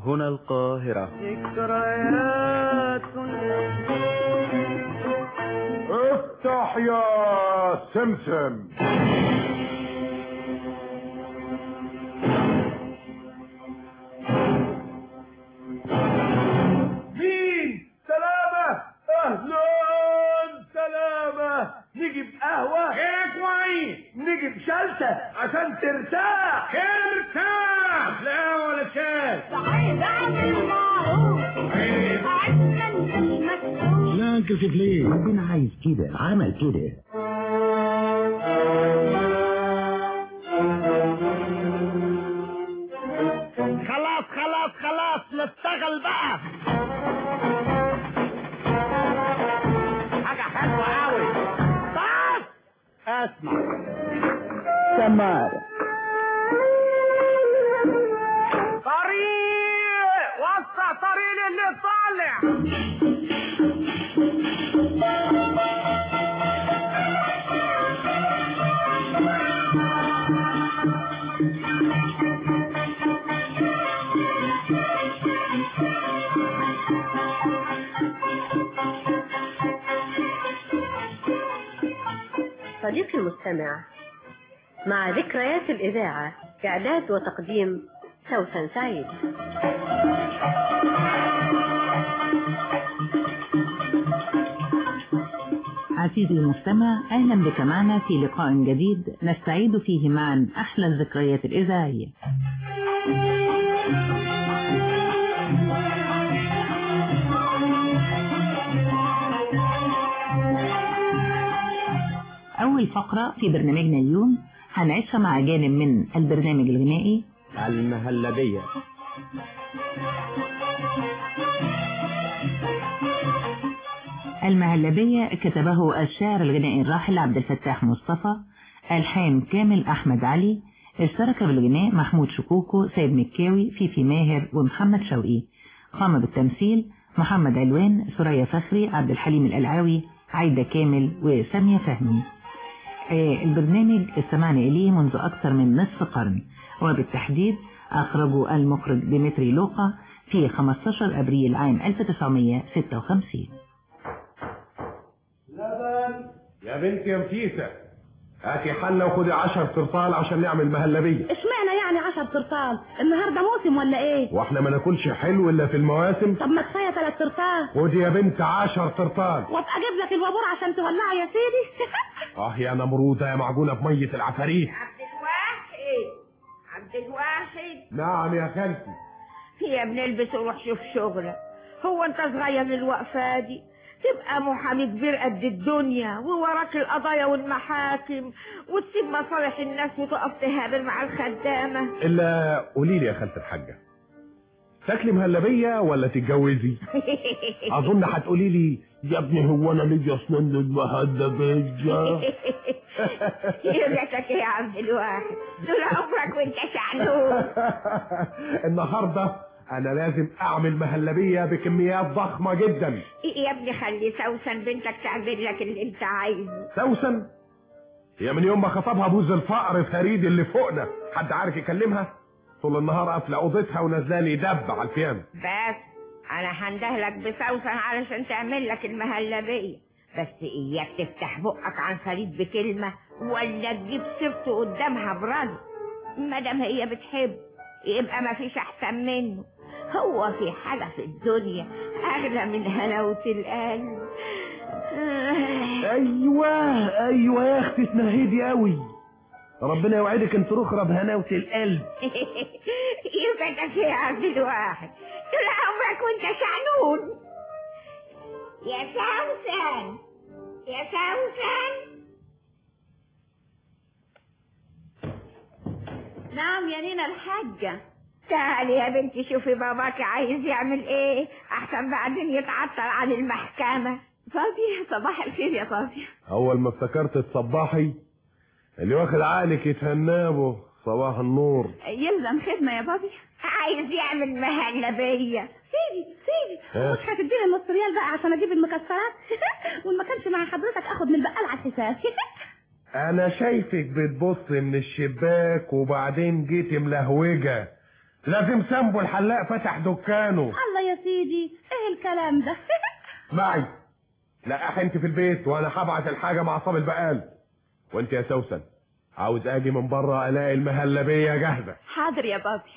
هنا القاهرة ذكريات افتح يا سمسم مين سلامة اهلا سلامة نجيب قهوة ايه كويس نجيب شلتة عشان ترتاح ارتاح لا ولا شاي عايز اعمل معروف عشان المسؤول لا انكسف ليه ربنا عايز كده عمل كده خلاص خلاص خلاص نشتغل بقى حاجة حلوة قوي بس اسمع سمار طريق وسع طريق اللي طالع صديقي المستمع مع ذكريات الإذاعة إعداد وتقديم سوسن سعيد عزيزي المستمع أهلا بك معنا في لقاء جديد نستعيد فيه معا أحلى الذكريات الإذاعية أول فقرة في برنامجنا اليوم هنعيشها مع جانب من البرنامج الغنائي المهلبية المهلبية كتبه الشاعر الغنائي الراحل عبد الفتاح مصطفى ألحان كامل أحمد علي اشترك بالغناء محمود شكوكو سيد مكاوي فيفي ماهر ومحمد شوقي قام بالتمثيل محمد علوان سوريا فخري عبد الحليم الألعاوي عايدة كامل وسامية فهمي آه، البرنامج استمعنا إليه منذ أكثر من نصف قرن وبالتحديد أخرجه المخرج ديمتري لوقا في 15 أبريل عام 1956 لبن يا بنتي يا مفيسة هاتي حلة وخدي عشر ترطال عشان نعمل مهلبية اشمعنى يعني عشر ترطال النهارده موسم ولا ايه واحنا ما ناكلش حلو الا في المواسم طب ما كفايه ثلاث ترطال خدي يا بنت عشر ترطال وابقى اجيب لك الوابور عشان تولعه يا سيدي اه يا نمرودة يا معجونة بمية العفاريت عبد الواحد عبد الواحد نعم يا خالتي يا ابن البس وروح شوف شغلك هو انت صغير للوقفة دي تبقى محامي كبير قد الدنيا ووراك القضايا والمحاكم وتسيب مصالح الناس وتقف تهابر مع الخدامة الا قولي لي يا خالة الحاجة تاكلي مهلبية ولا تتجوزي اظن هتقولي لي يا ابني هو انا ليا اسنان للمهلبية يرجعتك يا عبد الواحد طول عمرك وانت شعنون النهارده انا لازم اعمل مهلبية بكميات ضخمة جدا يا ابني خلي سوسن بنتك تعمل لك اللي انت عايزه سوسن هي من يوم ما خطبها بوز الفقر فريد اللي فوقنا حد عارف يكلمها طول النهار قافله اوضتها ونازله لي دب على الفيان بس انا هندهلك بسوسن علشان تعمل لك المهلبية بس اياك تفتح بقك عن فريد بكلمة ولا تجيب سيرته قدامها برد مادام هي بتحب يبقى ما فيش احسن منه هو في حاجة في الدنيا اغلى من هلاوة القلب ايوه ايوه يا اختي اسمها هدي قوي ربنا يوعدك انت رخرة بهناوة القلب يفتك يا عبد الواحد طول عمرك وانت شعنون يا سوسن يا سوسن نعم يا نينا الحاجه تعالي يا بنتي شوفي باباك عايز يعمل ايه احسن بعدين يتعطل عن المحكمة فاضي صباح الخير يا فاضي اول ما افتكرت الصباحي اللي واخد عقلك يتهنابه صباح النور يلزم خدمه يا بابي عايز يعمل مهلبية سيدي سيدي ها؟ مش هتديني النص ريال بقى عشان اجيب المكسرات وما كانش مع حضرتك اخد من البقال على الحساب انا شايفك بتبص من الشباك وبعدين جيت ملهوجة لازم سامبو الحلاق فتح دكانه الله يا سيدي ايه الكلام ده معي لا انت في البيت وانا هبعت الحاجه مع صاب البقال وانت يا سوسن عاوز اجي من بره الاقي المهلبيه جاهزه حاضر يا بابي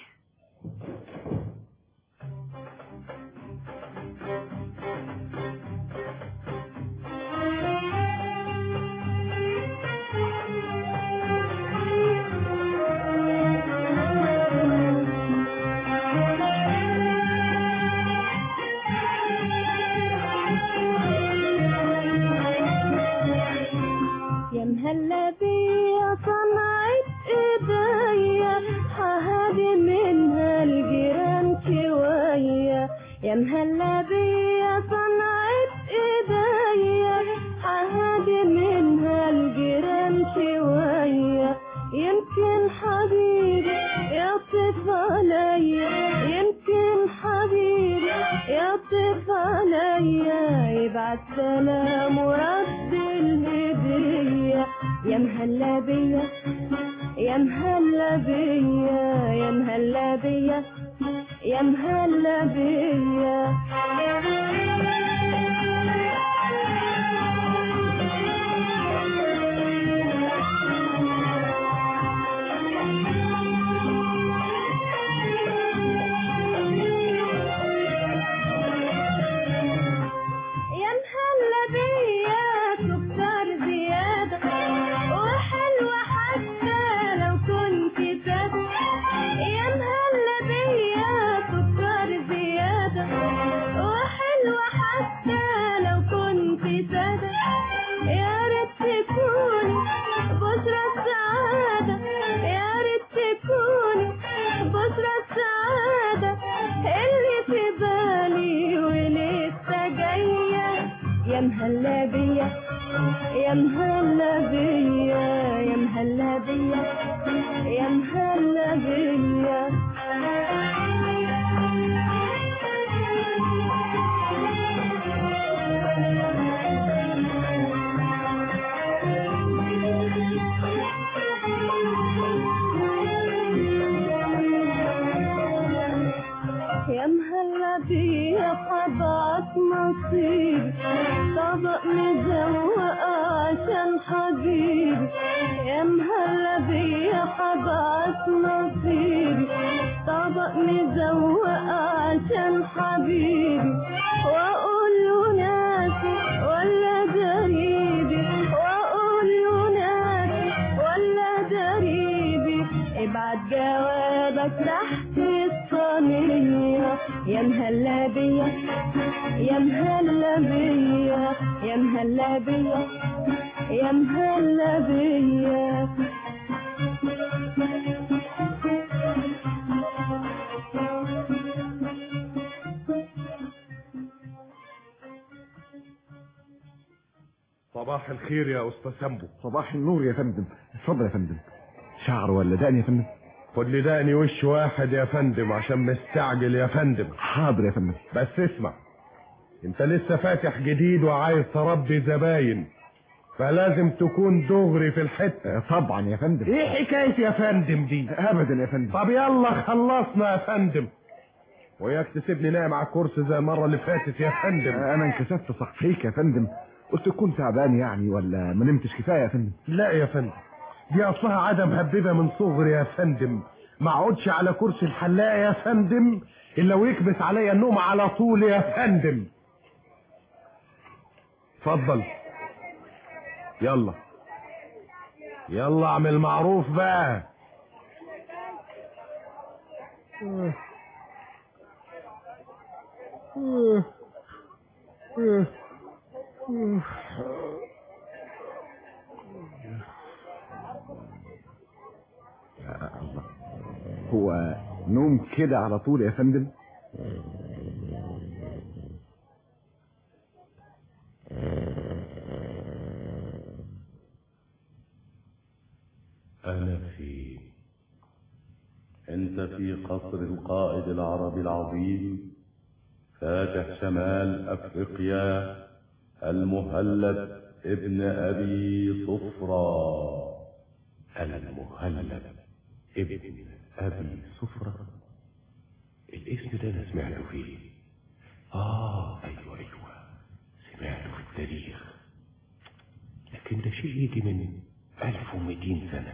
يا مهلا بيا صنعت ايديا ههدي منها الجيران شوية يا مهلا بيا صنعت ايديا ههدي منها الجيران شوية يمكن حبيبي يطف عليا يمكن حبيبي يطف عليا يبعت سلام ورد الهدية يا مهلا بيا يا مهلا بيا يا مهلا بيا يا مهلا بيا يا مهلا بيا سكر زيادة وحلوة حتى لو كنت سادة يا مهلا بيا سكر زيادة وحلوة حتى لو كنت سادة يا ريت تكون بشرى السعادة يا ريت تكون بشرى السعادة اللي في بالي ولسه جاية يا مهلا بيا يا مهلا بيا يا مهلا بيا يا مهلا بيا يا مهلا بيا حبعت نصيب طبق مزوق عشان حبيبي يا مهلا بيا حبعت نصيب طبق مزوق عشان حبيبي واقول له ناسي ولا دريبي واقول له ناسي ولا دريبي ابعت جوابك تحت الصينية يا مهلا بيا يا مهلا بيا يا مهلا بيا يا مهلا بيا صباح الخير يا استاذ سامبو صباح النور يا فندم اتفضل يا فندم شعر ولا دقن يا فندم خد لي دقني وش واحد يا فندم عشان مستعجل يا فندم حاضر يا فندم بس اسمع انت لسه فاتح جديد وعايز تربي زباين فلازم تكون دغري في الحته طبعا يا فندم ايه حكايه يا فندم دي ابدا يا فندم طب يلا خلصنا يا فندم وياك تسيبني نايم على الكرسي زي المره اللي فاتت يا فندم انا انكسفت صحيك يا فندم قلت تكون تعبان يعني ولا ما نمتش كفايه يا فندم لا يا فندم دي اصلها عاده مهببه من صغري يا فندم ما اقعدش على كرسي الحلاق يا فندم الا ويكبس عليا النوم على طول يا فندم اتفضل يلا يلا اعمل معروف بقى الله هو نوم كده على طول يا فندم أنا في أنت في قصر القائد العربي العظيم فاتح شمال أفريقيا المهلب ابن أبي صفرة المهلب ابن أبي صفرة الاسم ده انا سمعته فين اه ايوه ايوه سمعته في التاريخ لكن ده شيء يجي من 1200 سنة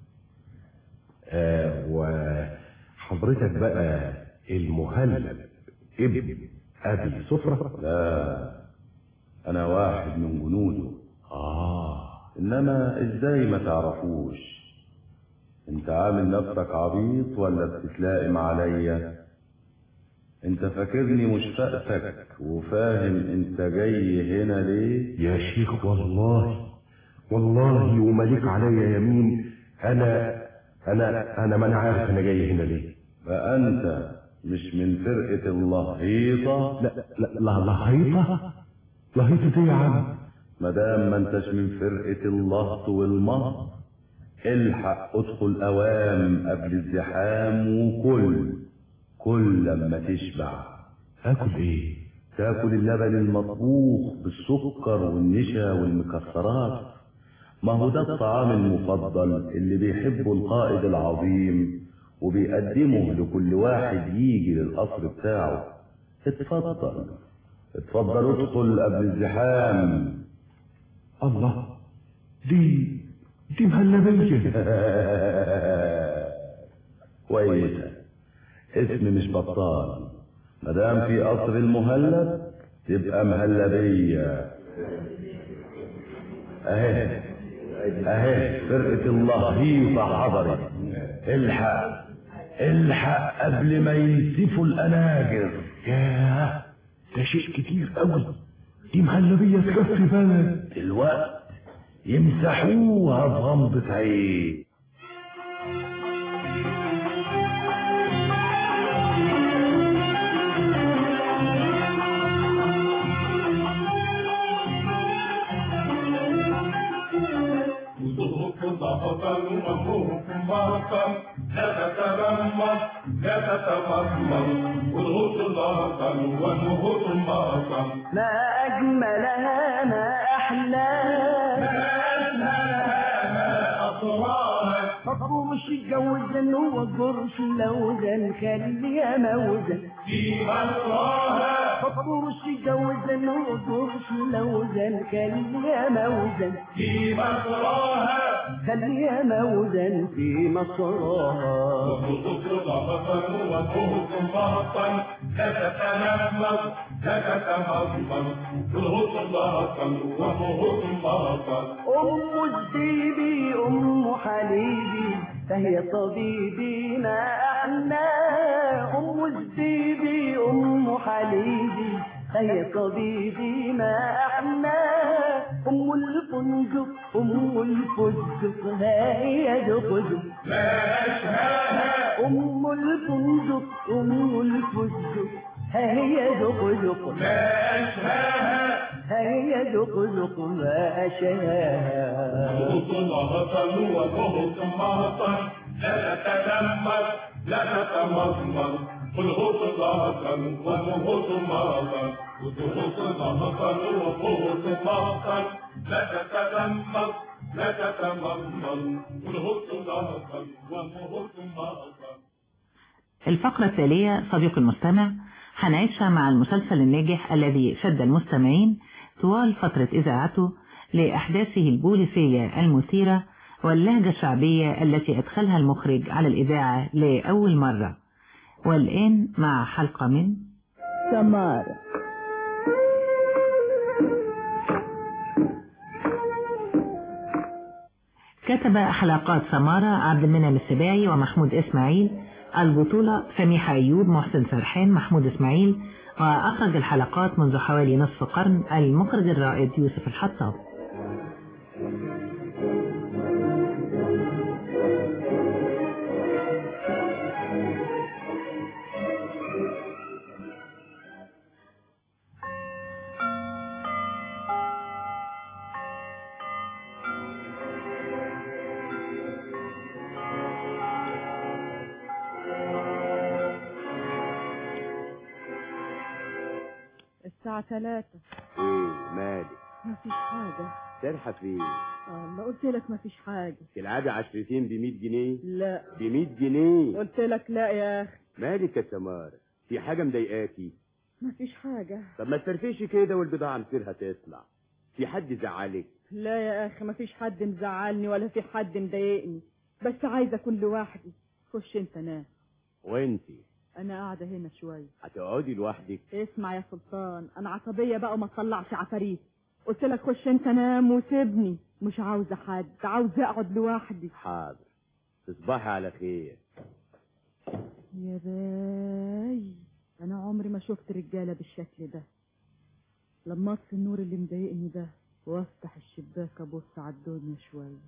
آه وحضرتك بقى المهلب ابن ابي صفرة لا انا واحد من جنوده اه انما ازاي ما تعرفوش انت عامل نفسك عبيط ولا بتتلائم عليا انت فاكرني مش فاقتك وفاهم انت جاي هنا ليه يا شيخ والله والله ومليك عليا يمين انا انا انا ما انا عارف انا جاي هنا ليه بقى انت مش من فرقة اللهيطة لا لا لا لهيطة لهيطة ايه يا عم مدام ما انتش من فرقة اللهط والمهط الحق ادخل اوام قبل الزحام وكل كل لما تشبع اكل ايه تاكل اللبن المطبوخ بالسكر والنشا والمكسرات ما هو ده الطعام المفضل اللي بيحبه القائد العظيم وبيقدمه لكل واحد يجي للقصر بتاعه اتفضل اتفضل ادخل قبل الزحام الله دي دي مهلبية كويسة اسم مش بطال مدام في قصر المهلب تبقى مهلبية اهي اهي فرقة اللهيطة حضرت الحق الحق قبل ما ينسفوا الاناجر ياه ده شيء كتير قوي دي مهلبية تكفي بلد الوقت يمسحوها بغمضة عين ضغطا وموت ضغطا لا تتلمس لا تتمرمر اضغط ضغطا وموت ضغطا ما أجملها ما أحلاها ما أسهلها ما أطراها فطو مش يتجوزن وجرش لوزن خليها موزن في مسراها فطو مش يتجوزن وجرش لوزن خليها موزن في مسراها خليها موزن في مصراها اضغط ضغطا وموت ضغطا لا تتلمس لا تتمرمر اضغط ضغطا وموت ضغطا أم الديبي أم حليبي فهي طبيبي ما أحلى أم الديبي أم حليبي فهي طبيبي ما أحلى أم الفندق أم الفندق ها هي دقدق ما أشهاها أم الفندق أم الفندق ها هي دقدق ما أشهاها ها هي دقدق ما أشهاها اضغط ضغطا وموت ضغطا لا تتلمس لا تتمرمر اضغط ضغطا وموت ضغطا اضغط ضغطا وموت ضغطا لا تتلمس لا تتمرمر اضغط ضغطا وموت ضغطا الفقرة التالية صديق المستمع هنعيشها مع المسلسل الناجح الذي شد المستمعين طوال فترة إذاعته لأحداثه البوليسية المثيرة واللهجة الشعبية التي أدخلها المخرج على الإذاعة لأول مرة والآن مع حلقة من سمارة كتب حلقات سمارة عبد المنعم السباعي ومحمود إسماعيل البطولة سميحة أيوب محسن سرحان محمود إسماعيل وأخرج الحلقات منذ حوالي نصف قرن المخرج الرائد يوسف الحطاب الساعة ثلاثة ايه مالك مفيش حاجة سرحة فين الله قلت لك مفيش حاجة العادة عشرتين ب 100 جنيه لا ب 100 جنيه قلت لك لا يا أخي مالك يا سمارة في حاجة مضايقاكي مفيش حاجة طب ما تفرفشي كده والبضاعة مصيرها تطلع في حد زعلك لا يا اخي مفيش حد مزعلني ولا في حد مضايقني بس عايزة اكون لوحدي خش انت نام وانتي انا قاعدة هنا شوية هتقعدي لوحدك اسمع يا سلطان انا عصبية بقى وما تطلعش عفاريت قلت لك خش انت نام وسيبني مش عاوزة حد عاوزة اقعد لوحدي حاضر تصبحي على خير يا باي انا عمري ما شفت رجالة بالشكل ده لما اطفي النور اللي مضايقني ده وافتح الشباك ابص على الدنيا شوية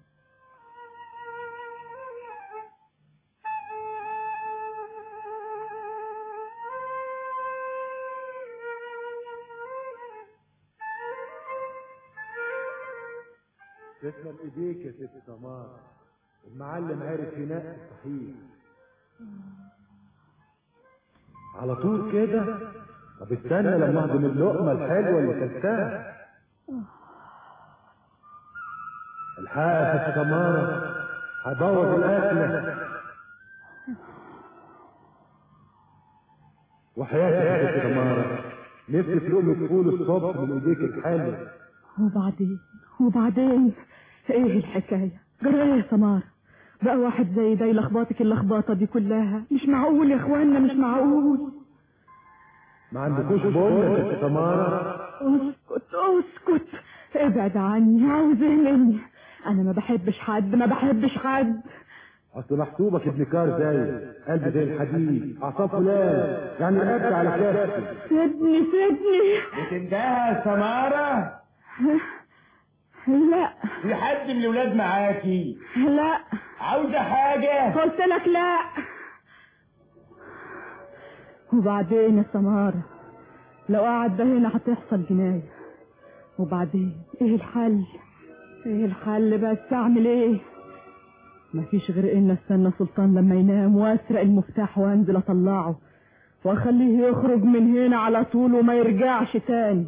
تسلم ايديك يا ست سمار المعلم عرف ينقي صحيح على طول كده طب استنى لما اهضم اللقمه الحلوه اللي كلتها الحقيقه يا ست سماره هبوظ الاكله وحياتك يا ست سماره نفسي في لقمه فول الصبح من ايديك الحلوه وبعدين وبعدين ايه الحكاية جرى ايه يا سمار بقى واحد زي ده يلخبطك اللخبطة دي كلها مش معقول يا اخوانا مش معقول ما عندكوش بقول يا ست سماره اسكت اسكت ابعد عني عاوز ايه مني انا ما بحبش حد ما بحبش حد اصل محسوبك ابن كار زي قلب زي الحديد اعصاب فلان يعني رقبت على كافي سيبني سيبني بتندهى يا سمارة لا في حد من الولاد معاكي لا عاوزة حاجة قلت لك لا وبعدين يا سمارة لو قعد ده هنا هتحصل جناية وبعدين ايه الحل ايه الحل بس اعمل ايه مفيش غير ان استنى سلطان لما ينام واسرق المفتاح وانزل اطلعه واخليه يخرج من هنا على طول وما يرجعش تاني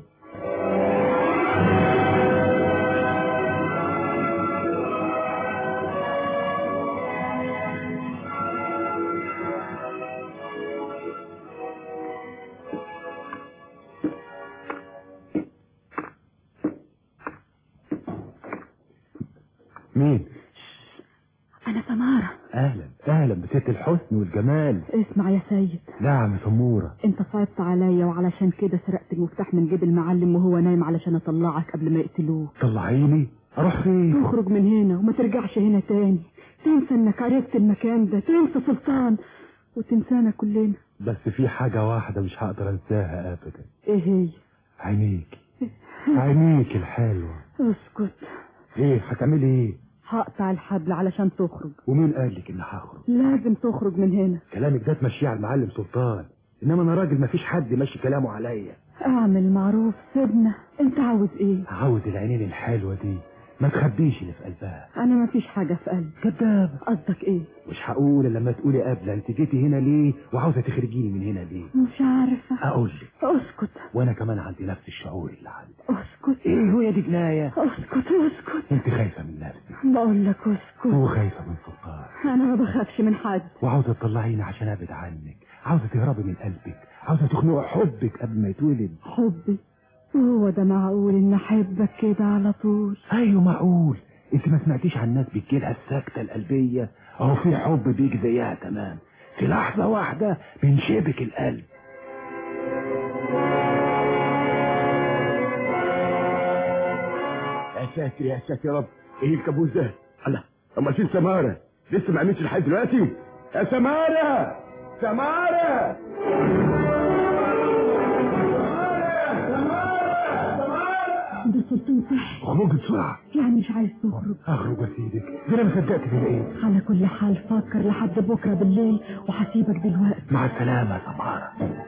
مين انا سمارة اهلا اهلا بست الحسن والجمال اسمع يا سيد نعم يا سموره انت صعبت عليا وعلشان كده سرقت المفتاح من جيب المعلم وهو نايم علشان اطلعك قبل ما يقتلوه طلعيني اروح فين تخرج من هنا وما ترجعش هنا تاني تنسى انك عرفت المكان ده تنسى سلطان وتنسانا كلنا بس في حاجه واحده مش هقدر انساها ابدا ايه هي عينيك عينيك الحلوه اسكت ايه هتعملي ايه هقطع الحبل علشان تخرج ومين قال لك اني هخرج لازم تخرج من هنا كلامك ده تمشيه على المعلم سلطان انما انا راجل مفيش حد ماشي كلامه عليا اعمل معروف سيبنا انت عاوز ايه عاوز العينين الحلوه دي ما تخبيش اللي في قلبها انا ما فيش حاجة في قلبي كداب قصدك ايه مش هقول إلا لما تقولي قبل انت جيتي هنا ليه وعاوزه تخرجيني من هنا ليه مش عارفة اقول لك اسكت وانا كمان عندي نفس الشعور اللي عندي اسكت ايه هو دي جنايه اسكت اسكت انت خايفه من نفسك بقول لك اسكت وخايفه من سلطان انا ما بخافش من حد وعاوزه تطلعيني عشان ابعد عنك عاوزه تهربي من قلبك عاوزه تخنقي حبك قبل ما يتولد حبي هو ده معقول ان احبك كده على طول ايوه معقول انت ما سمعتيش عن ناس بتجيلها السكته القلبيه اهو في حب بيجي زيها تمام في لحظه واحده بينشبك القلب يا ساتر يا ساتر يا رب ايه الكابوس ده الله اما فين سمارة لسه ما عملتش لحد دلوقتي يا سمارة سمارة ده سلطان صح اخرجي بسرعه يعني مش عايز تخرج اخرج واسيبك ده انا ما صدقت في ايه على كل حال فكر لحد بكرة بالليل وهسيبك دلوقتي مع السلامه يا سماره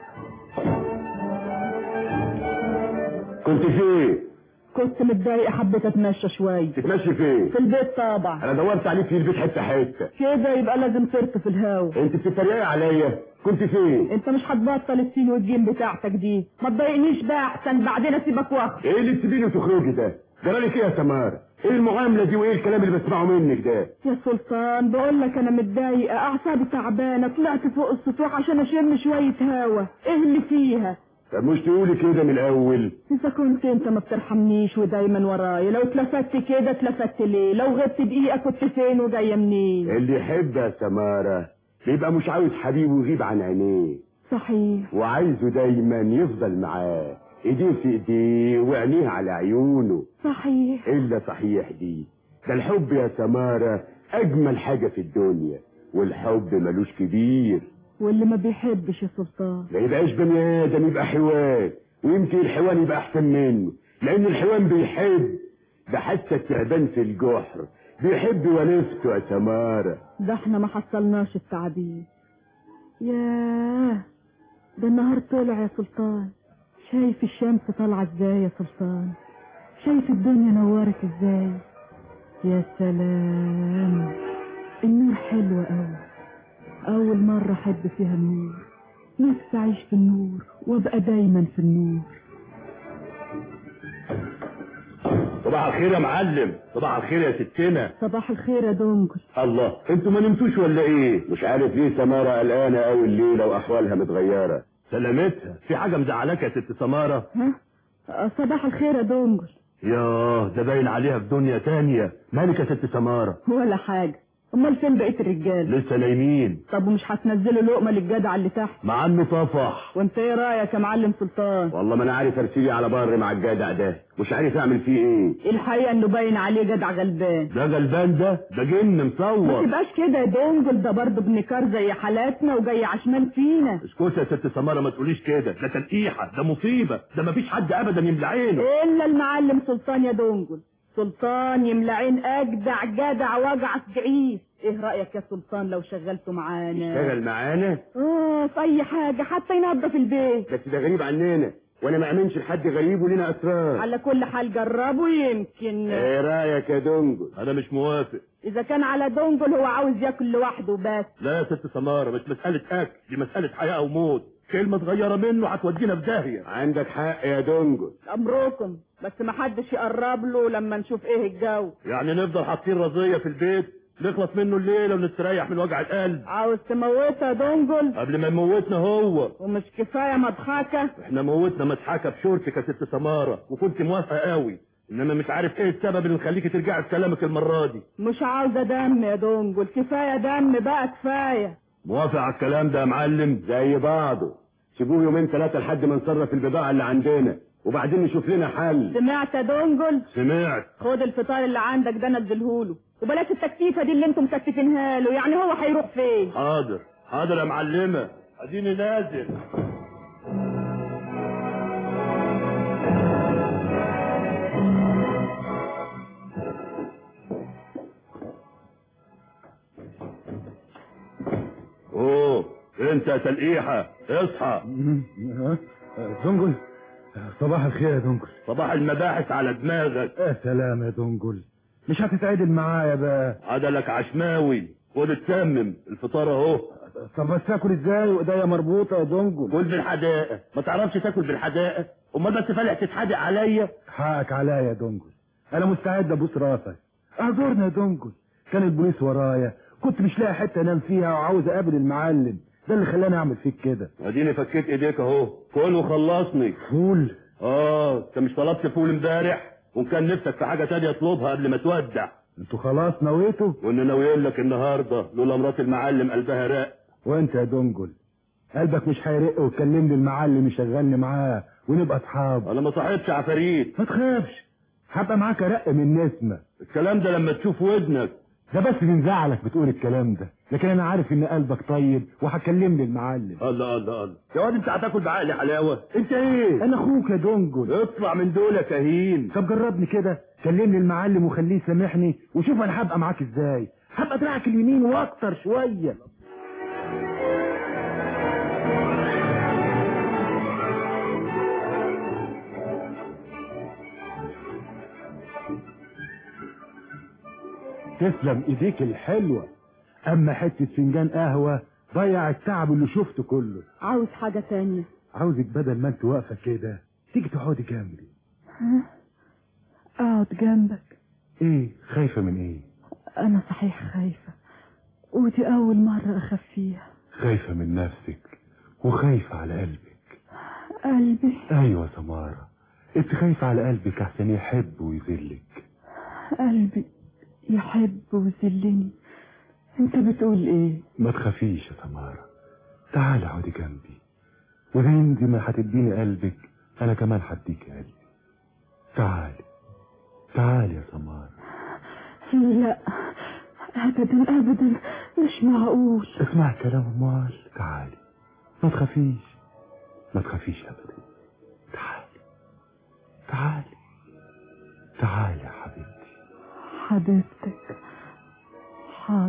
كنت فين كنت متضايقة حبيت اتمشى شوية تتمشي فين في البيت طبعا انا دورت عليك في البيت حته حته كده يبقى لازم ترت في الهوا انت بتتريقي عليا كنت فين انت مش هتبطل السين والجيم بتاعتك دي ما تضايقنيش بقى احسن بعدين اسيبك واخد ايه اللي تسيبيني وتخرجي ده جرالك ايه يا سمارة ايه المعامله دي وايه الكلام اللي بسمعه منك ده يا سلطان بقول لك انا متضايقه اعصابي تعبانه طلعت فوق السطوح عشان اشم شويه هوا ايه اللي فيها طب مش تقولي كده من الاول اذا كنت انت ما بترحمنيش ودايما ورايا لو اتلفت كده اتلفت ليه لو غبت دقيقه كنت فين وجايه منين اللي يحب يا سماره بيبقى مش عاوز حبيبه يغيب عن عينيه صحيح وعايزه دايما يفضل معاه ايديه في ايديه وعينيه على عيونه صحيح الا صحيح دي ده الحب يا سماره اجمل حاجه في الدنيا والحب ملوش كبير واللي ما بيحبش يا سلطان ما يبقاش بني ادم يبقى حيوان ويمكن الحيوان يبقى احسن منه لان الحيوان بيحب ده حتى التعبان في الجحر بيحب ونفسه يا سماره ده احنا ما حصلناش التعبير ياه ده النهار طلع يا سلطان شايف الشمس طالعة ازاي يا سلطان شايف الدنيا نورت ازاي يا سلام النور حلو قوي اول مرة احب فيها النور نفسي اعيش في النور وابقى دايما في النور صباح الخير يا معلم صباح الخير يا ستنا صباح الخير يا دونجل الله انتوا ما نمتوش ولا ايه مش عارف ليه سماره قلقانه قوي الليله واحوالها متغيره سلامتها في حاجه مزعلاك يا ست سماره ها آه، صباح الخير يا دونجل ياه ده باين عليها في دنيا تانية مالك يا ست سماره ولا حاجة امال فين بقية الرجال لسه نايمين طب ومش هتنزلوا لقمة للجدع اللي تحت مع انه طفح وانت ايه رايك يا معلم سلطان والله ما انا عارف ارسلي على بر مع الجدع ده مش عارف اعمل فيه ايه الحقيقة انه باين عليه جدع غلبان ده غلبان ده ده جن ما مصور تبقاش كده يا دونجل ده برضه ابن كار زي حالاتنا وجاي عشمان فينا اسكت يا ست سماره ما تقوليش كده ده تنقيحه ده مصيبه ده ما فيش حد ابدا يملى عينه الا المعلم سلطان يا دونجل سلطان يملى عين اجدع جدع وجع جعيس ايه رايك يا سلطان لو شغلته معانا اشتغل معانا اه في اي حاجه حتى ينظف البيت بس ده غريب عننا وانا ما امنش لحد غريب ولينا اسرار على كل حال جربه يمكن ايه رايك يا دونجل انا مش موافق اذا كان على دونجل هو عاوز ياكل لوحده بس لا يا ست سماره مش مساله اكل دي مساله حياه وموت كلمه صغيره منه هتودينا في داهيه عندك حق يا دونجل امركم بس ما حدش يقرب له لما نشوف ايه الجو يعني نفضل حاطين رزيه في البيت نخلص منه الليله ونستريح من وجع القلب عاوز تموتها يا دونجل قبل ما يموتنا هو ومش كفايه مضحكه احنا موتنا مسحكه بشورتك يا ست سماره وكنت موافقه قوي انما مش عارف ايه السبب اللي مخليكي ترجعي في كلامك المره دي مش عاوزه دم يا دونجل كفايه دم بقى كفايه موافق على الكلام ده يا معلم زي بعضه سيبوه يومين ثلاثه لحد ما نصرف البضاعه اللي عندنا وبعدين نشوف لنا حل سمعت يا دونجل سمعت خد الفطار اللي عندك ده نزلهوله وبلاش التكتيفه دي اللي انتم مكتفينها له يعني هو هيروح فين حاضر حاضر يا معلمه اديني نازل اوه انت يا تلقيحه اصحى دونجل صباح الخير يا دونجل صباح المباحث على دماغك يا سلام يا دونجل مش هتتعدل معايا بقى عدلك عشماوي خد اتمم الفطار اهو طب بس اكل ازاي وايديا مربوطه يا دونجل كل بالحدائق ما تعرفش تاكل بالحدائق امال بس فالح تتحدق عليا حقك عليا يا دونجل انا مستعد ابوس راسك اعذرني يا دونجل كان البوليس ورايا كنت مش لاقي حته انام فيها وعاوز اقابل المعلم ده اللي خلاني اعمل فيك كده اديني فكيت ايديك اهو كل وخلصني فول اه انت مش طلبت فول امبارح وان كان نفسك في حاجه تانية اطلبها قبل ما تودع انتوا خلاص نويتوا وانا ناويين لك النهارده لولا مرات المعلم قلبها راق وانت يا دونجل قلبك مش هيرق وتكلمني المعلم يشغلني معاه ونبقى اصحاب انا ما صاحبش عفاريت ما تخافش هبقى معاك ارق من نسمه الكلام ده لما تشوف ودنك ده بس من زعلك بتقول الكلام ده لكن انا عارف ان قلبك طيب وهكلمني المعلم الله الله الله يا واد انت هتاكل بعقلي حلاوه انت ايه انا اخوك يا دونجل اطلع من دول يا كهين طب جربني كده كلمني المعلم وخليه يسامحني وشوف انا هبقى معاك ازاي هبقى دراعك اليمين واكتر شويه تسلم ايديك الحلوه اما حته فنجان قهوه ضيع التعب اللي شفته كله عاوز حاجه تانية عاوزك بدل ما انت واقفه كده تيجي تقعدي جنبي ها اقعد جنبك ايه خايفة من ايه أنا صحيح خايفة ودي أول مرة أخاف فيها خايفة من نفسك وخايفة على قلبك قلبي ايوه سمارة انت خايفة على قلبك عشان يحب ويذلك قلبي يحب ويذلني انت بتقول ايه ما تخافيش يا سمارة تعالي اقعدي جنبي وزي انت ما هتديني قلبك انا كمان هديكي قلبي تعالي تعالي يا سمارة لا ابدا ابدا مش معقول اسمع كلام امال تعالي ما تخافيش ما تخافيش ابدا تعالي تعالي تعالي يا حبيبتي حبيبتك حاضر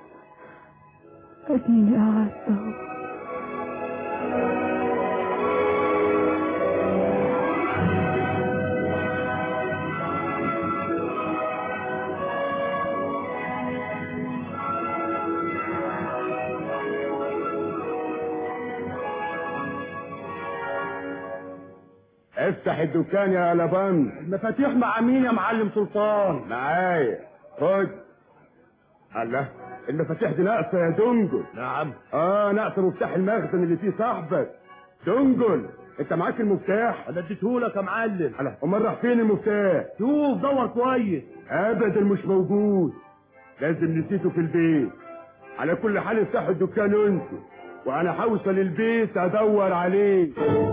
اديني قعدت اهو افتح الدكان يا لبان المفاتيح مع مين يا معلم سلطان معايا خد الله المفاتيح دي ناقصه يا دنجل نعم اه ناقصه مفتاح المخزن اللي فيه صاحبك دنجل انت معاك المفتاح انا اديتهولك يا معلم الله امال راح فين المفتاح شوف دور كويس ابدا مش موجود لازم نسيته في البيت على كل حال افتحوا الدكان انتوا وانا هوصل البيت ادور عليه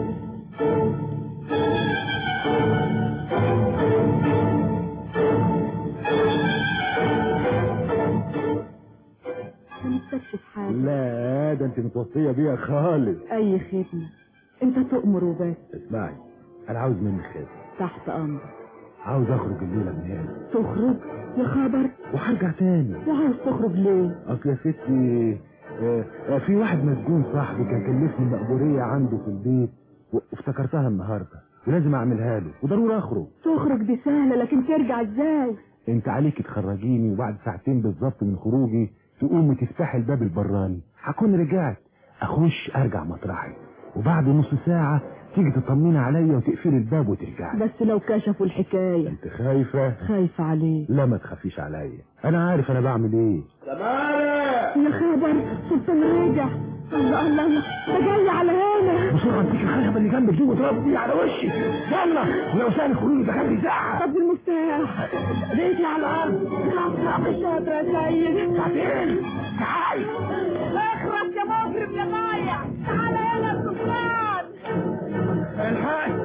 نفسكش في حاجة لا ده انت متوصية بيها خالص اي خدمة انت تؤمر وبس اسمعي انا عاوز منك خير تحت امرك عاوز اخرج الليلة من هنا تخرج يا خبر وهرجع تاني وعاوز تخرج ليه اصل يا ستي آه، آه، في واحد مسجون صاحبي كان كلفني مقبورية عنده في البيت وافتكرتها النهاردة ولازم اعملها له وضروري اخرج تخرج دي سهلة لكن ترجع ازاي انت عليك تخرجيني وبعد ساعتين بالظبط من خروجي تقومي تفتحي الباب البراني هكون رجعت اخش ارجع مطرحي وبعد نص ساعة تيجي تطمني عليا وتقفلي الباب وترجعي بس لو كشفوا الحكاية انت خايفة خايفة عليه لا ما تخافيش عليا انا عارف انا بعمل ايه يا خبر سلطان رجع الله الله الله ده جاي على هنا بسرعة انتك الخشبة اللي جنبك دي واضرب بيه على وشي يلا ولو سأل خروجي ده كان بيزعق طب المفتاح ليتي على الارض مش قادرة يا سيد ساعتين تعالي اخرس يا مجرم يا ضايع تعالى هنا يا سلطان الحاج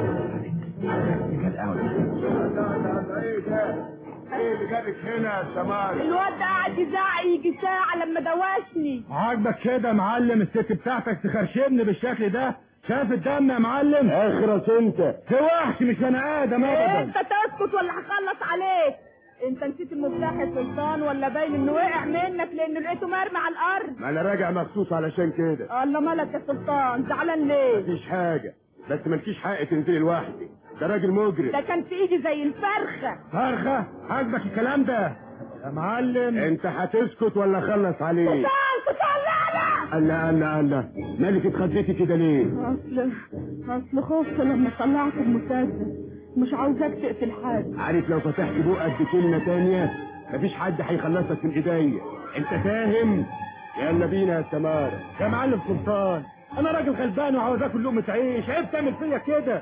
ايه اللي جابك هنا يا سمار الواد ده قاعد يزعق يجي ساعة لما دوشني عاجبك كده يا معلم الست بتاعتك تخرشمني بالشكل ده شاف الدم يا معلم اخرس انت ده وحش مش بني ادم ابدا انت تسكت ولا هخلص عليك انت نسيت المفتاح يا سلطان ولا باين انه وقع منك لانه لقيته مرمي على الارض ما انا راجع مخصوص علشان كده الله مالك يا سلطان زعلان ليه مفيش حاجة بس مالكيش حق تنزلي لوحدك ده راجل مجرم ده كان في ايدي زي الفرخة فرخة عاجبك الكلام ده يا معلم انت هتسكت ولا اخلص عليك سلطان سلطان لا لا الله الله الله مالك اتخضيتي كده ليه اصل اصل خفت لما طلعت المسدس مش عاوزاك تقتل حد عارف لو فتحت بقك بكلمة تانية مفيش حد هيخلصك من ايديا انت فاهم يلا بينا يا سمارة يا معلم سلطان انا راجل غلبان وعاوز اكل لقمة عيش عيب تعمل فيا كده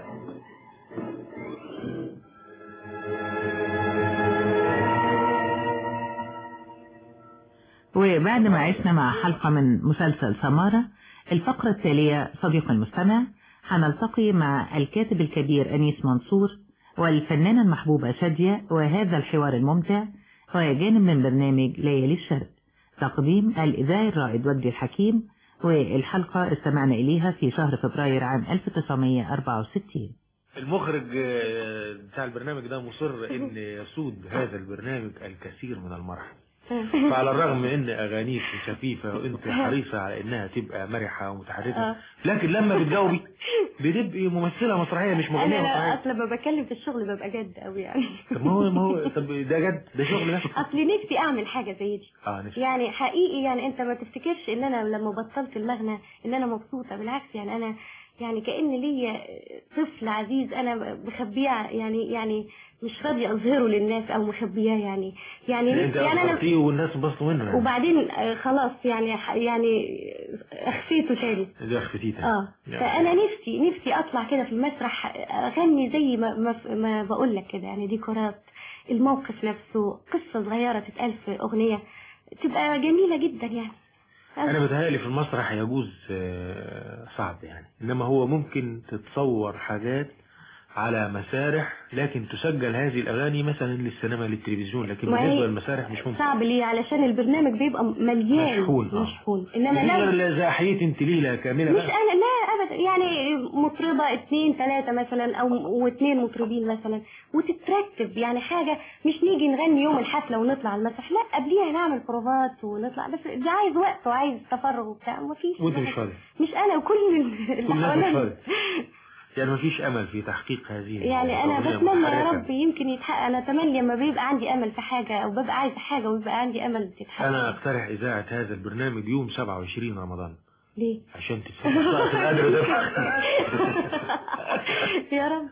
وبعد ما عشنا مع حلقة من مسلسل سمارة الفقرة التالية صديق المستمع هنلتقي مع الكاتب الكبير أنيس منصور والفنانة المحبوبة شادية وهذا الحوار الممتع هو جانب من برنامج ليالي الشرق تقديم الإذاعي الرائد وجدي الحكيم والحلقة استمعنا إليها في شهر فبراير عام 1964 المخرج آه، بتاع البرنامج ده مصر ان يسود هذا البرنامج الكثير من المرح فعلى الرغم من ان اغانيك خفيفه وانت حريصه على انها تبقى مرحه ومتحركه آه. لكن لما بتجاوبي بتبقي ممثله مسرحيه مش مغنيه انا مسرحيه اصل لما بتكلم في الشغل ببقى جد قوي يعني طب ما هو ما هو طب ده جد ده شغل ده اصل نفسي اعمل حاجه زي دي اه نفسي يعني حقيقي يعني انت ما تفتكرش ان انا لما بطلت المغنى ان انا مبسوطه بالعكس يعني انا يعني كأن ليا طفل عزيز انا مخبيه يعني يعني مش راضيه اظهره للناس او مخبياه يعني يعني انت نفسي يعني انا أخبرتيه والناس بصوا منه يعني وبعدين آه، خلاص يعني ح- يعني اخفيته تاني دي اخفتيه تاني. اه يعني. فانا نفسي نفسي اطلع كده في المسرح اغني زي ما ما, ما بقول لك كده يعني ديكورات الموقف نفسه قصه صغيره تتقال في اغنيه تبقى جميله جدا يعني انا بتهيألي في المسرح يجوز آه، صعب يعني انما هو ممكن تتصور حاجات على مسارح لكن تسجل هذه الاغاني مثلا للسينما للتلفزيون لكن ما هي بالنسبه للمسارح مش ممكن صعب ليه علشان البرنامج بيبقى مليان مشحون، آه. مشحون انما غير لو اللي زي حييت انت ليله كامله مش بقى. انا لا ابدا يعني مطربه اثنين ثلاثه مثلا او واثنين مطربين مثلا وتترتب يعني حاجه مش نيجي نغني يوم الحفله ونطلع على المسرح لا قبليها نعمل بروفات ونطلع بس دي عايز وقت وعايز تفرغ وبتاع مفيش وانت مش فاضي مش انا وكل اللي كل الناس مش حواليا. فاضي يعني مفيش امل في تحقيق هذه يعني انا الأغنية بتمنى يا المتحركة. رب يمكن يتحقق انا اتمنى لما بيبقى عندي امل في حاجه او ببقى عايزه حاجه ويبقى عندي امل تتحقق انا اقترح اذاعه هذا البرنامج يوم 27 رمضان ليه عشان تتفتح ساعه القدر ده يا رب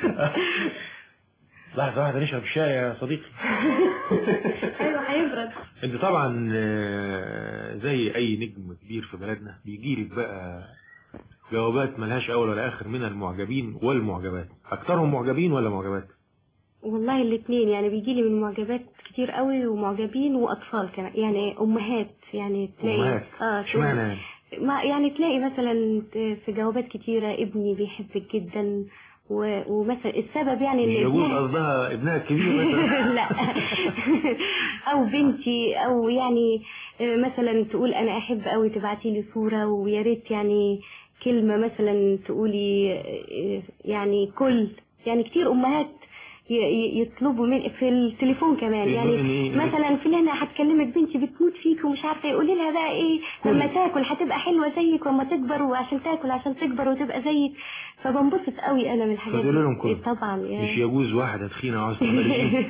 لحظه واحده نشرب شاي يا صديقي ايوه هيبرد انت طبعا آه، زي اي نجم كبير في بلدنا بيجيلك بقى جوابات ملهاش اول ولا اخر من المعجبين والمعجبات اكثرهم معجبين ولا معجبات والله الاثنين يعني بيجي لي من معجبات كتير قوي ومعجبين واطفال كمان يعني امهات يعني تلاقي امهات اه اشمعنى يعني ما يعني تلاقي مثلا في جوابات كتيرة ابني بيحبك جدا و... ومثلا السبب يعني ان يجوز ابنها قصدها ابنها الكبير مثلا لا او بنتي او يعني آه، مثلا تقول انا احب قوي تبعتي لي صورة ويا ريت يعني كلمة مثلا تقولي آه، يعني كل يعني كتير امهات ي- ي- يطلبوا من في التليفون كمان يعني يقولوا إن إيه؟ مثلا فلانة هتكلمك بنتي بتموت فيك ومش عارفة يقولي لها بقى ايه لما تاكل هتبقى حلوة زيك وما تكبر وعشان تاكل عشان تكبر وتبقى زيك فبنبسط قوي انا من الحاجات فتقول لهم دي. كل طبعا مش يعني يجوز واحدة تخينة عاوز تعملي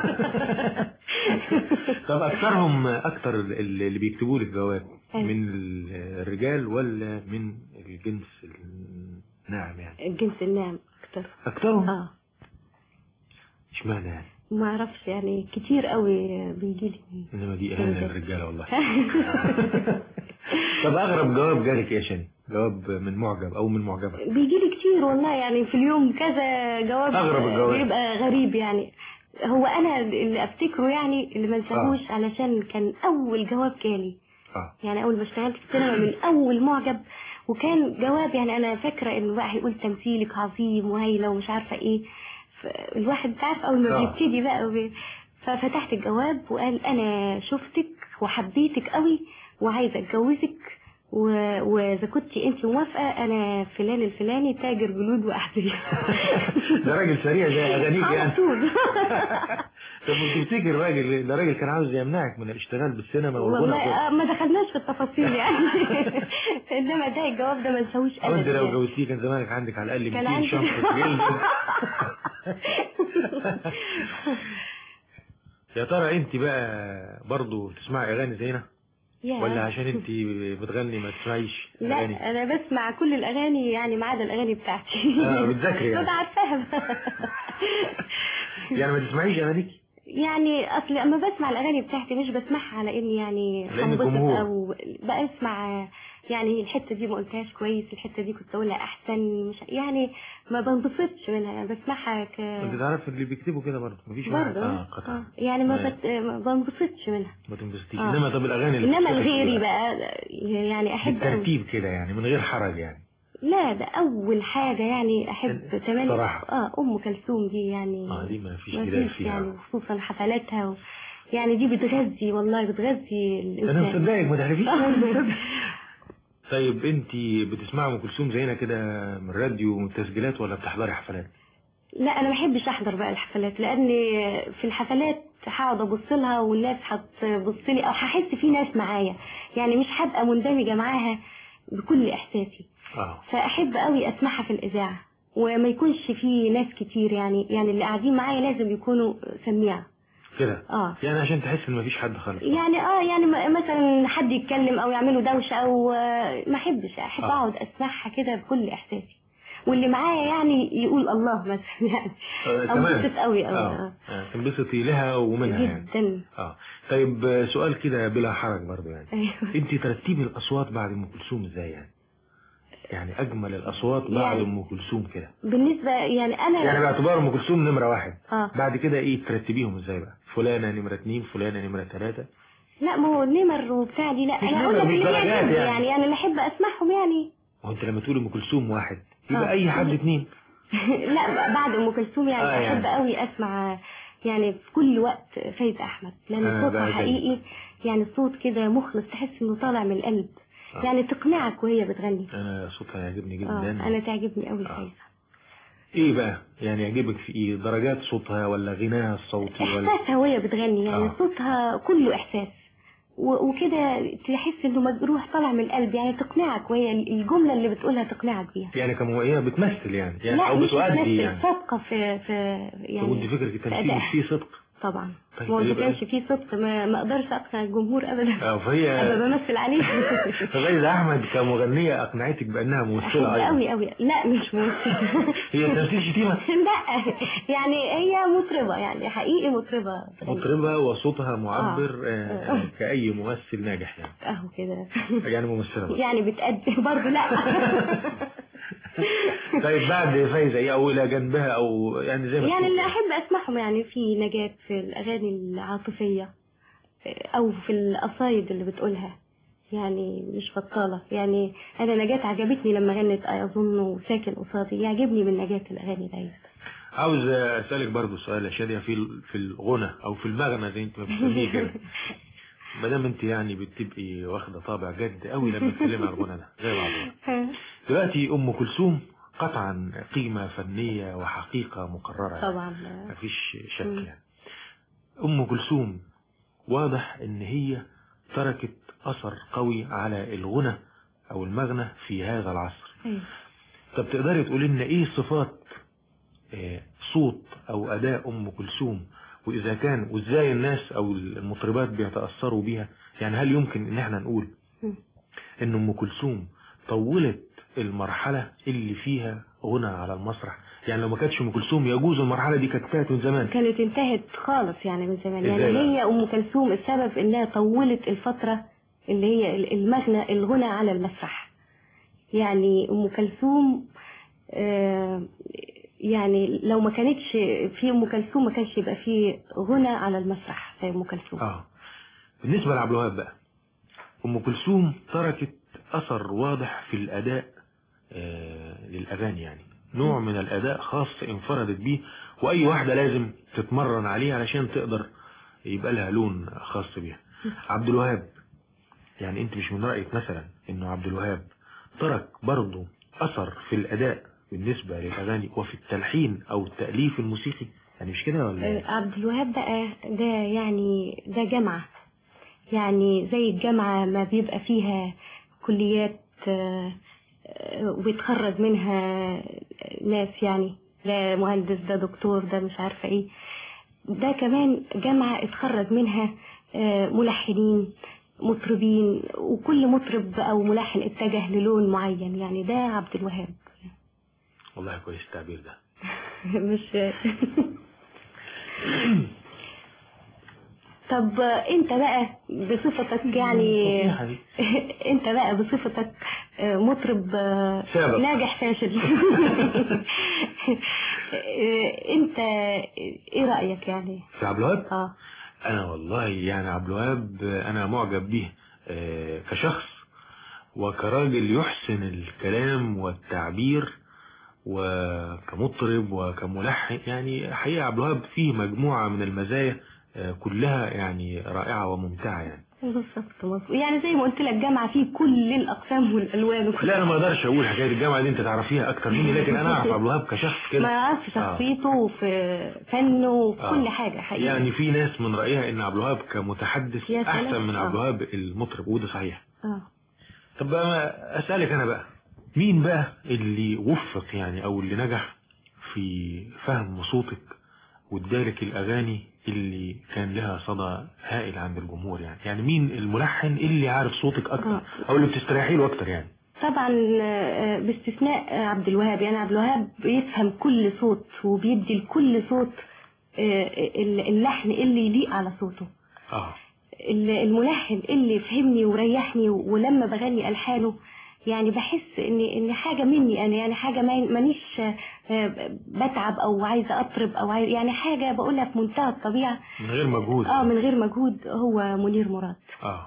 طب اكثرهم اكثر اللي اللي بيكتبوا لك جواب أيوة. من الرجال ولا من الجنس الناعم يعني الجنس الناعم اكتر اكثرهم اه اشمعنى يعني ما اعرفش يعني كتير قوي بيجي لي انما دي اهانة للرجالة والله طب اغرب جواب جالك ايه يا شني جواب من معجب او من معجبة بيجي لي كتير والله يعني في اليوم كذا جواب أغرب الجواب. بيبقى غريب يعني هو انا اللي افتكره يعني اللي ما انساهوش علشان كان اول جواب جالي اه يعني اول ما اشتغلت في السينما من اول معجب وكان جواب يعني انا فاكره انه بقى هيقول تمثيلك عظيم وهايله ومش عارفه ايه ف- الواحد انت عارف اول ما آه. بيبتدي بقى وبي... ففتحت الجواب وقال انا شفتك وحبيتك قوي وعايزه اتجوزك و- واذا كنت انت موافقه انا فلان الفلاني تاجر جلود واحذيه ده راجل سريع زي اغانيك على يعني طول طب وتفتكر راجل ده راجل كان عاوز يمنعك من الاشتغال بالسينما والغنى والله وكده. آه، ما دخلناش في التفاصيل يعني انما ده الجواب ده ما نسويش او انت ابدا لو يعني. جوزتيه كان زمانك عندك على الاقل كان 200 عندي. شنطه جلد يا ترى انت بقى برضو تسمعي اغاني زينا يا. ولا عشان انت بتغني ما تسمعيش لا اغاني انا بسمع كل الاغاني يعني ما عدا الاغاني بتاعتي آه، بتذاكري يعني. ببقى عارفاها يعني ما تسمعيش اغانيك يعني اصل اما بسمع الاغاني بتاعتي مش بسمعها على اني يعني لأنك هنبسط جمهور. او بسمع يعني الحته دي ما قلتهاش كويس الحته دي كنت اقولها احسن مش يعني ما بنبسطش منها يعني بسمعها ك انت تعرف اللي بيكتبوا كده برضه مفيش واحد برضه اه قطع آه. يعني ما, آه. بت... ما بنبسطش منها ما تنبسطيش آه. انما طب الاغاني اللي انما بتكتبها الغيري بقى بقى يعني احب أوي. بالترتيب كده يعني من غير حرج يعني لا ده اول حاجه يعني احب تملي صراحة. اه ام كلثوم دي يعني اه دي ما فيش ما جدال فيش فيها يعني خصوصا حفلاتها و... يعني دي بتغذي والله بتغذي انا الانسان مصدقك ما تعرفيش طيب انت بتسمعي ام كلثوم زينا كده من الراديو ومن التسجيلات ولا بتحضري حفلات لا انا ما بحبش احضر بقى الحفلات لان في الحفلات هقعد ابص لها والناس هتبص لي او هحس في ناس معايا يعني مش هبقى مندمجه معاها بكل احساسي اه فاحب قوي اسمعها في الاذاعه وما يكونش في ناس كتير يعني يعني اللي قاعدين معايا لازم يكونوا سميعه كده اه يعني عشان تحس ان مفيش حد خالص يعني اه يعني م- مثلا حد يتكلم او يعملوا دوشه او آه، ما احبش احب آه. اقعد اسمعها كده بكل احساسي واللي معايا يعني يقول الله مثلا يعني آه، او تمام. انبسط قوي قوي اه آه، تنبسطي لها ومنها يعني جدا اه طيب آه، سؤال كده بلا حرج برضه يعني ايوه انت ترتبي الاصوات بعد ام كلثوم ازاي يعني يعني اجمل الاصوات بعد يعني- ام كلثوم كده بالنسبه يعني انا يعني باعتبار ام كلثوم نمره واحد اه بعد كده ايه ترتبيهم ازاي بقى فلانه نمره اتنين فلانه نمره ثلاثه لا ما هو النمر وبتاع دي لا مش انا اقول نمر، لك مش اللي درجات بيعجبني يعني. يعني يعني اللي احب اسمعهم يعني ما هو انت لما تقولي ام كلثوم واحد يبقى آه. اي حد اتنين لا بعد ام كلثوم يعني آه، احب يعني. قوي اسمع يعني في كل وقت فايز احمد لان آه، صوتها بقى جميل. حقيقي يعني صوت كده مخلص تحس انه طالع من القلب آه. يعني تقنعك وهي بتغني انا صوتها يعجبني اه جدا انا تعجبني قوي فايزه ايه بقى يعني يعجبك في ايه درجات صوتها ولا غناها الصوتي ولا احساسها وهي بتغني يعني آه. صوتها كله احساس و- وكده تحس انه مجروح طالع من القلب يعني تقنعك وهي الجمله اللي بتقولها تقنعك بيها يعني كم هي بتمثل يعني, يعني لا او مش بتؤدي بتمثل، يعني صادقه في في طب وانت يعني فكرك في التمثيل أدائها. مش فيه صدق طبعا طيب ما هو إذا يبقى- كانش فيه صدق ما, ما اقدرش اقنع الجمهور ابدا اه فهي ابقى بمثل عليه فغيرة احمد كمغنيه اقنعتك بانها ممثله أحب ايضا قوي قوي لا مش ممثلة هي تمثيل شتيمه لا يعني هي مطربة يعني حقيقي مطربة مطربه وصوتها معبر آه. آه. كأي ممثل ناجح يعني اهو كده يعني ممثلة بقى. يعني بتأدي برضه لا طيب بعد فايزة ايه او الى جنبها او يعني زي ما يعني تقول. اللي احب اسمعهم يعني في نجاة في الاغاني العاطفية او في القصايد اللي بتقولها يعني مش بطالة يعني انا نجاة عجبتني لما غنت اظن وساكن قصادي يعجبني من نجاة الاغاني دايما عاوز اسالك برضو سؤال يا شادية في ال- في الغنى او في المغنى زي انت ما بتسميه كده ما دام انت يعني بتبقي واخده طابع جد قوي لما تتكلمي عن الغنى ده زي بعض دلوقتي ام كلثوم قطعا قيمه فنيه وحقيقه مقرره يعني. طبعا مفيش شك يعني ام كلثوم واضح ان هي تركت اثر قوي على الغنى او المغنى في هذا العصر أيوة. طب تقدري تقولي لنا ايه صفات آه، صوت او اداء ام كلثوم واذا كان وازاي الناس او المطربات بيتاثروا بيها يعني هل يمكن ان احنا نقول مم. ان ام كلثوم طولت المرحله اللي فيها غنى على المسرح يعني لو ما كانتش ام كلثوم يجوز المرحله دي كانت انتهت من زمان كانت انتهت خالص يعني من زمان يعني إزاي بقى؟ هي ام كلثوم السبب انها طولت الفتره اللي هي المغنى الغنى على المسرح يعني ام كلثوم آه، يعني لو ما كانتش في ام كلثوم ما كانش يبقى في غنى على المسرح زي ام كلثوم اه بالنسبه لعبد الوهاب بقى ام كلثوم تركت اثر واضح في الاداء آه للاغاني يعني نوع من الاداء خاص انفردت بيه واي واحده لازم تتمرن عليه علشان تقدر يبقى لها لون خاص بيها عبد الوهاب يعني انت مش من رايك مثلا انه عبد الوهاب ترك برضه اثر في الاداء بالنسبه للاغاني وفي التلحين او التاليف الموسيقي يعني مش كده ولا إيه؟ آه، عبد الوهاب بقى ده يعني ده جامعة يعني زي الجامعة ما بيبقى فيها كليات آه، آه، وبيتخرج منها ناس يعني ده مهندس ده دكتور ده مش عارفة ايه ده كمان جامعة اتخرج منها آه، ملحنين مطربين وكل مطرب او ملحن اتجه للون معين يعني ده عبد الوهاب والله كويس التعبير ده مش طب انت بقى بصفتك يعني فصيحة دي. انت بقى بصفتك مطرب سابق. ناجح فاشل انت ايه رأيك يعني في عبد الوهاب اه انا والله يعني عبد الوهاب انا معجب به آه، كشخص وكراجل يحسن الكلام والتعبير وكمطرب وكملحن يعني حقيقة عبد الوهاب فيه مجموعة من المزايا آه، كلها يعني رائعة وممتعة يعني بالظبط مظبوط. يعني زي ما قلت لك جامعة فيه كل الأقسام والألوان وكل لا انا ما اقدرش اقول حكاية الجامعة دي انت تعرفيها اكتر مني لكن انا اعرف عبد الوهاب كشخص كده ما يعرفش شخصيته وفي فنه وفي آه. كل حاجة حقيقي يعني في ناس من رأيها ان عبد الوهاب كمتحدث يا سلام. احسن من آه. عبد الوهاب المطرب وده صحيح اه طب بقى اسالك انا بقى مين بقى اللي وفق يعني او اللي نجح في فهم صوتك وادالك الاغاني اللي كان لها صدى هائل عند الجمهور يعني يعني مين الملحن اللي عارف صوتك اكتر او اللي بتستريحي له اكتر يعني طبعا آه، باستثناء آه، عبد الوهاب يعني عبد الوهاب بيفهم كل صوت وبيدي لكل صوت آه، اللحن اللي يليق على صوته اه ال- الملحن اللي فهمني وريحني ولما بغني الحانه يعني بحس ان ان حاجه مني انا يعني حاجه ما- مانيش آه، بتعب او عايزه اطرب او عايز يعني حاجه بقولها في منتهى الطبيعه من غير مجهود اه من غير مجهود هو منير مراد اه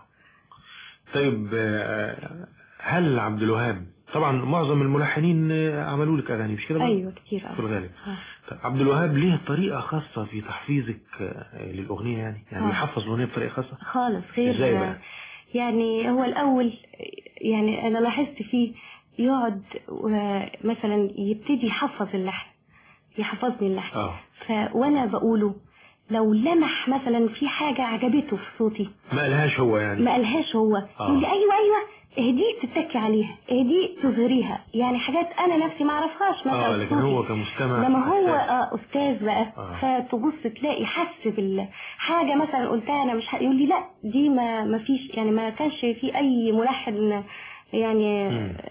طيب آه، هل عبد الوهاب طبعا معظم الملحنين آه، عملوا لك اغاني مش كده بقى؟ ايوه كتير في أوي. الغالب آه. طيب عبد الوهاب ليه طريقة خاصة في تحفيزك آه، للأغنية يعني يعني آه. بيحفظ الأغنية بطريقة خاصة خالص غير ازاي بقى؟ يعني هو الأول يعني أنا لاحظت فيه يقعد و- مثلا يبتدي يحفظ اللحن يحفظني اللحن اه ف وأنا بقوله لو لمح مثلا في حاجة عجبته في صوتي ما قالهاش هو يعني ما قالهاش هو آه. يقول لي أيوه أيوه اهدي تتكي عليها اهدي تظهريها يعني حاجات أنا نفسي ما أعرفش مثلا اه في لكن صوتي. هو كمستمع لما هو حساس. اه استاذ بقى آه. فتبص تلاقي حس بال حاجه مثلا قلتها انا مش ه- يقول لي لا دي ما ما فيش يعني ما كانش في اي ملحن يعني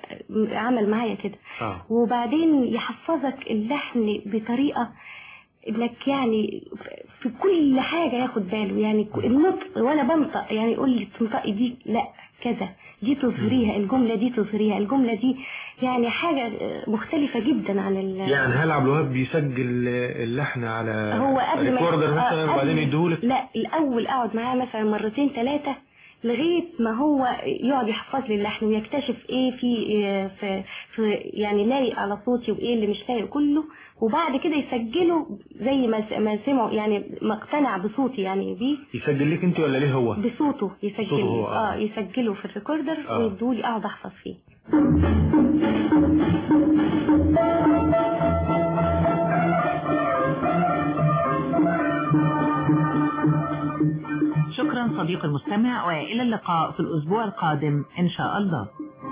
عمل معايا كده اه وبعدين يحفظك اللحن بطريقه انك يعني في كل حاجه ياخد باله يعني ك- النطق وانا بنطق يعني يقول لي تنطقي دي لا كذا دي تظهريها الجمله دي تظهريها الجمله دي يعني حاجه مختلفه جدا عن ال يعني هل عبد الوهاب بيسجل اللحن على هو قبل ما ريكوردر آه، مثلا قبل- وبعدين يديهولك لا الاول اقعد معاه مثلا مرتين ثلاثه لغايه ما هو يقعد يحفظ لي اللحن ويكتشف ايه في إيه في, في يعني لايق على صوتي وايه اللي مش لايق كله وبعد كده يسجله زي ما س- ما سمعوا يعني ما اقتنع بصوتي يعني بيه يسجل لك انت ولا ليه هو بصوته يسجل صوته هو، آه. اه يسجله في الريكوردر آه. ويدولي اقعد احفظ فيه شكرا صديق المستمع وإلى اللقاء في الأسبوع القادم إن شاء الله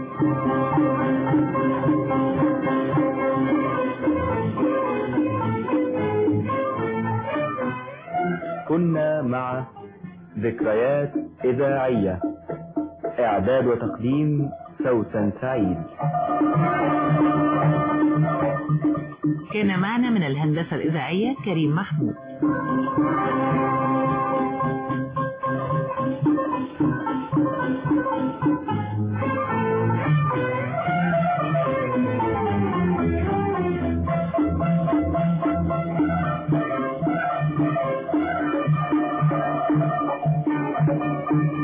كنا مع ذكريات إذاعية إعداد وتقديم سوسن سعيد كان معنا من الهندسة الإذاعية كريم محمود Thank you.